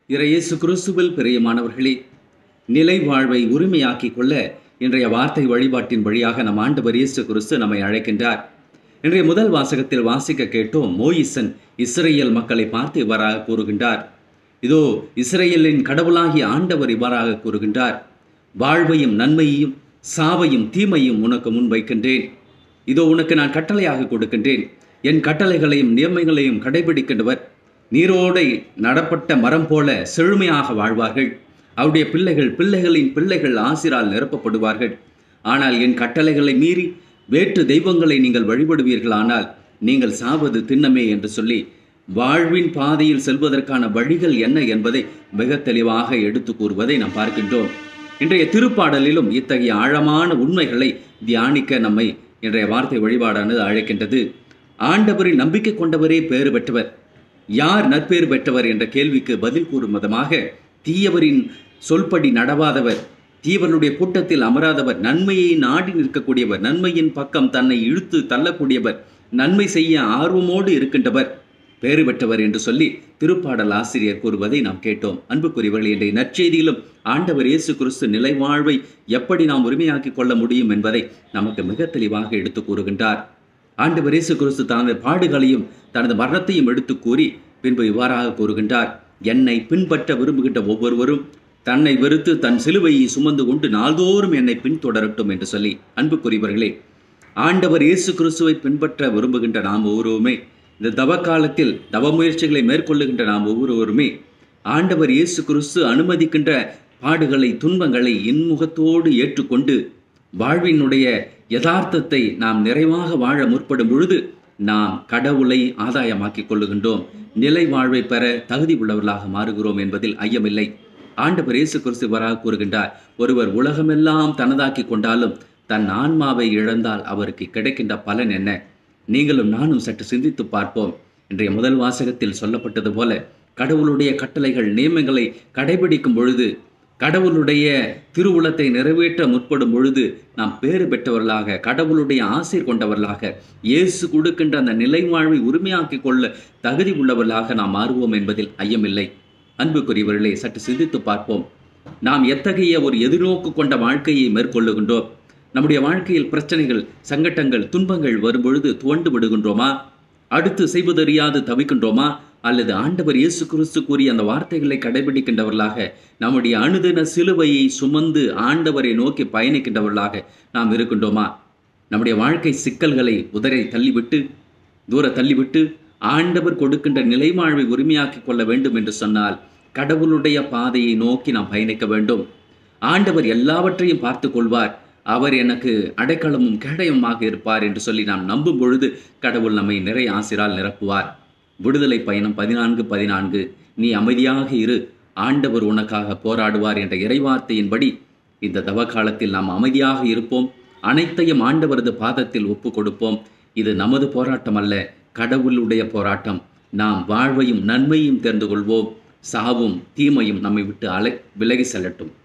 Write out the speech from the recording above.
இறையேசு கிறிஸ்துவில் பிரியமானவர்களே நிலை வாழ்வை உரிமையாக்கிக் கொள்ள இன்றைய வார்த்தை வழிபாட்டின் வழியாக நம் ஆண்டவர் இயேசு கிறிஸ்து நம்மை அழைக்கின்றார் இன்றைய முதல் வாசகத்தில் வாசிக்க கேட்டோம் மோயிசன் இஸ்ரேல் மக்களை பார்த்து இவ்வாறாக கூறுகின்றார் இதோ இஸ்ரேலின் கடவுளாகிய ஆண்டவர் இவ்வாறாக கூறுகின்றார் வாழ்வையும் நன்மையையும் சாவையும் தீமையும் உனக்கு முன் வைக்கின்றேன் இதோ உனக்கு நான் கட்டளையாக கொடுக்கின்றேன் என் கட்டளைகளையும் நியமங்களையும் கடைபிடிக்கின்றவர் நீரோடை நடப்பட்ட மரம் போல செழுமையாக வாழ்வார்கள் அவருடைய பிள்ளைகள் பிள்ளைகளின் பிள்ளைகள் ஆசிரால் நிரப்பப்படுவார்கள் ஆனால் என் கட்டளைகளை மீறி வேற்று தெய்வங்களை நீங்கள் வழிபடுவீர்களானால் நீங்கள் சாவது திண்ணமே என்று சொல்லி வாழ்வின் பாதையில் செல்வதற்கான வழிகள் என்ன என்பதை மிக தெளிவாக எடுத்து கூறுவதை நாம் பார்க்கின்றோம் இன்றைய திருப்பாடலிலும் இத்தகைய ஆழமான உண்மைகளை தியானிக்க நம்மை இன்றைய வார்த்தை வழிபாடானது அழைக்கின்றது ஆண்டவரின் நம்பிக்கை கொண்டவரே பேறு பெற்றவர் யார் நற்பேறு பெற்றவர் என்ற கேள்விக்கு பதில் கூறும் விதமாக தீயவரின் சொல்படி நடவாதவர் தீவனுடைய கூட்டத்தில் அமராதவர் நன்மையை நாடி நிற்கக்கூடியவர் நன்மையின் பக்கம் தன்னை இழுத்து தள்ளக்கூடியவர் நன்மை செய்ய ஆர்வமோடு இருக்கின்றவர் பேறு பெற்றவர் என்று சொல்லி திருப்பாடல் ஆசிரியர் கூறுவதை நாம் கேட்டோம் அன்புக்குரியவர்கள் இன்றைய நற்செய்தியிலும் ஆண்டவர் இயேசு கிறிஸ்து நிலை வாழ்வை எப்படி நாம் உரிமையாக்கிக் கொள்ள முடியும் என்பதை நமக்கு மிக தெளிவாக எடுத்து கூறுகின்றார் ஆண்டவர் இயேசு கிறிஸ்து தனது பாடுகளையும் தனது மரணத்தையும் எடுத்து கூறி பின்பு இவ்வாறாக கூறுகின்றார் என்னை பின்பற்ற விரும்புகின்ற ஒவ்வொருவரும் தன்னை வெறுத்து தன் சிலுவையை சுமந்து கொண்டு நாள்தோறும் என்னை பின்தொடரட்டும் என்று சொல்லி அன்புக்குரியவர்களே ஆண்டவர் இயேசு கிறிஸ்துவை பின்பற்ற விரும்புகின்ற நாம் ஒவ்வொருவருமே இந்த தவ காலத்தில் தவ முயற்சிகளை மேற்கொள்ளுகின்ற நாம் ஒவ்வொருவருமே ஆண்டவர் இயேசு கிறிஸ்து அனுமதிக்கின்ற பாடுகளை துன்பங்களை இன்முகத்தோடு ஏற்றுக்கொண்டு வாழ்வினுடைய யதார்த்தத்தை நாம் நிறைவாக வாழ முற்படும் பொழுது நாம் கடவுளை ஆதாயமாக்கிக் கொள்ளுகின்றோம் நிலை வாழ்வை பெற தகுதி உள்ளவர்களாக மாறுகிறோம் என்பதில் ஐயமில்லை ஆண்டவர் இயேசு கிறிஸ்து வராக கூறுகின்றார் ஒருவர் உலகமெல்லாம் தனதாக்கி கொண்டாலும் தன் ஆன்மாவை இழந்தால் அவருக்கு கிடைக்கின்ற பலன் என்ன நீங்களும் நானும் சற்று சிந்தித்து பார்ப்போம் இன்றைய முதல் வாசகத்தில் சொல்லப்பட்டது போல கடவுளுடைய கட்டளைகள் நியமங்களை கடைபிடிக்கும் பொழுது கடவுளுடைய திருவுளத்தை நிறைவேற்ற முற்படும் பொழுது நாம் பேறு பெற்றவர்களாக கடவுளுடைய ஆசை கொண்டவர்களாக இயேசு கொடுக்கின்ற அந்த நிலை வாழ்வை உரிமையாக்கிக் கொள்ள தகுதி உள்ளவர்களாக நாம் மாறுவோம் என்பதில் ஐயமில்லை அன்புக்குரியவர்களே சற்று சிந்தித்து பார்ப்போம் நாம் எத்தகைய ஒரு எதிர்நோக்கு கொண்ட வாழ்க்கையை மேற்கொள்ளுகின்றோம் நம்முடைய வாழ்க்கையில் பிரச்சனைகள் சங்கட்டங்கள் துன்பங்கள் வரும்பொழுது துவண்டு விடுகின்றோமா அடுத்து செய்வதறியாது தவிக்கின்றோமா அல்லது ஆண்டவர் இயேசு கிறிஸ்து கூறிய அந்த வார்த்தைகளை கடைபிடிக்கின்றவர்களாக நம்முடைய அணுதின சிலுவையை சுமந்து ஆண்டவரை நோக்கி பயணிக்கின்றவர்களாக நாம் இருக்கின்றோமா நம்முடைய வாழ்க்கை சிக்கல்களை உதரை தள்ளிவிட்டு தூர தள்ளிவிட்டு ஆண்டவர் கொடுக்கின்ற நிலைமாழ்வை உரிமையாக்கிக் கொள்ள வேண்டும் என்று சொன்னால் கடவுளுடைய பாதையை நோக்கி நாம் பயணிக்க வேண்டும் ஆண்டவர் எல்லாவற்றையும் பார்த்து கொள்வார் அவர் எனக்கு அடைக்கலமும் கேடயமாக இருப்பார் என்று சொல்லி நாம் நம்பும் பொழுது கடவுள் நம்மை நிறைய ஆசிரால் நிரப்புவார் விடுதலை பயணம் பதினான்கு பதினான்கு நீ அமைதியாக இரு ஆண்டவர் உனக்காக போராடுவார் என்ற இறைவார்த்தையின்படி இந்த தவ காலத்தில் நாம் அமைதியாக இருப்போம் அனைத்தையும் ஆண்டவரது பாதத்தில் ஒப்பு கொடுப்போம் இது நமது போராட்டம் அல்ல கடவுளுடைய போராட்டம் நாம் வாழ்வையும் நன்மையும் தெரிந்து கொள்வோம் சாவும் தீமையும் நம்மை விட்டு அலை விலகி செல்லட்டும்